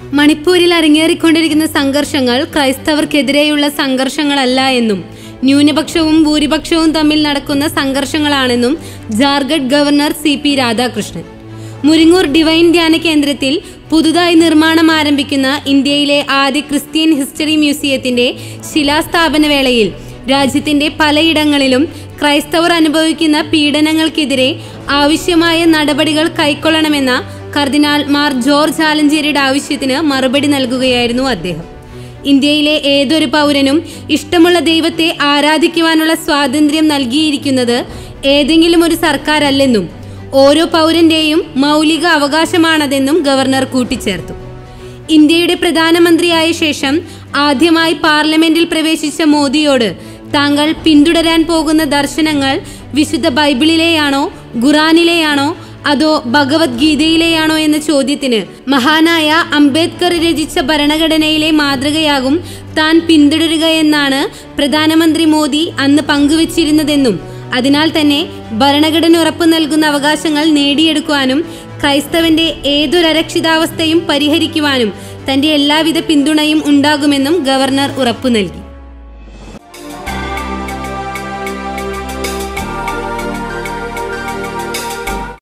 മണിപ്പൂരിൽ അരങ്ങേറിക്കൊണ്ടിരിക്കുന്ന സംഘർഷങ്ങൾ ക്രൈസ്തവർക്കെതിരെയുള്ള സംഘർഷങ്ങളല്ല എന്നും ന്യൂനപക്ഷവും ഭൂരിപക്ഷവും തമ്മിൽ നടക്കുന്ന സംഘർഷങ്ങളാണെന്നും Jharkhand governor C P Radhakrishnan Muringoor divine ധ്യാന കേന്ദ്രത്തിൽ പുതുതായി നിർമ്മാണം ആരംഭിക്കുന്ന ഇന്ത്യയിലെ ആദ്യ ക്രിസ്ത്യൻ ഹിസ്റ്ററി മ്യൂസിയത്തിന്റെ ശിലാസ്ഥാപന വേളയിൽ രാജ്യത്തിന്റെ പലയിടങ്ങളിലും ക്രൈസ്തവർ അനുഭവിക്കുന്ന പീഡനങ്ങൾക്കെതിരെ ആവശ്യമായ നടപടികൾ കൈക്കൊള്ളണമെന്ന കർദിനാൾ മാർ ജോർജ് ആലഞ്ചേരിയുടെ ആവശ്യത്തിന് മറുപടി നൽകുകയായിരുന്നു അദ്ദേഹം ഇന്ത്യയിലെ ഏതൊരു പൗരനും ഇഷ്ടമുള്ള ദൈവത്തെ ആരാധിക്കുവാനുള്ള സ്വാതന്ത്ര്യം നൽകിയിരിക്കുന്നത് ഏതെങ്കിലും ഒരു സർക്കാരല്ലെന്നും ഓരോ പൗരന്റെയും മൗലിക അവകാശമാണതെന്നും ഗവർണർ കൂട്ടിച്ചേർത്തു ഇന്ത്യയുടെ പ്രധാനമന്ത്രിയായ ശേഷം ആദ്യമായി പാർലമെന്റിൽ പ്രവേശിച്ച മോദിയോട് താങ്കൾ പിന്തുടരാൻ പോകുന്ന ദർശനങ്ങൾ വിശുദ്ധ ബൈബിളിലെയാണോ ഖുറാനിലെയാണോ അതോ ഭഗവത്ഗീതയിലെയാണോ എന്ന ചോദ്യത്തിന് മഹാനായ അംബേദ്കർ രചിച്ച ഭരണഘടനയിലെ മാതൃകയാകും താൻ പിന്തുടരുകയെന്നാണ് പ്രധാനമന്ത്രി മോദി അന്ന് പങ്കുവച്ചിരുന്നതെന്നും അതിനാൽ തന്നെ ഭരണഘടന ഉറപ്പു നൽകുന്ന അവകാശങ്ങൾ നേടിയെടുക്കുവാനും ക്രൈസ്തവന്റെ ഏതൊരരക്ഷിതാവസ്ഥയും പരിഹരിക്കുവാനും തന്റെ എല്ലാവിധ പിന്തുണയും ഉണ്ടാകുമെന്നും ഗവർണർ ഉറപ്പു നൽകി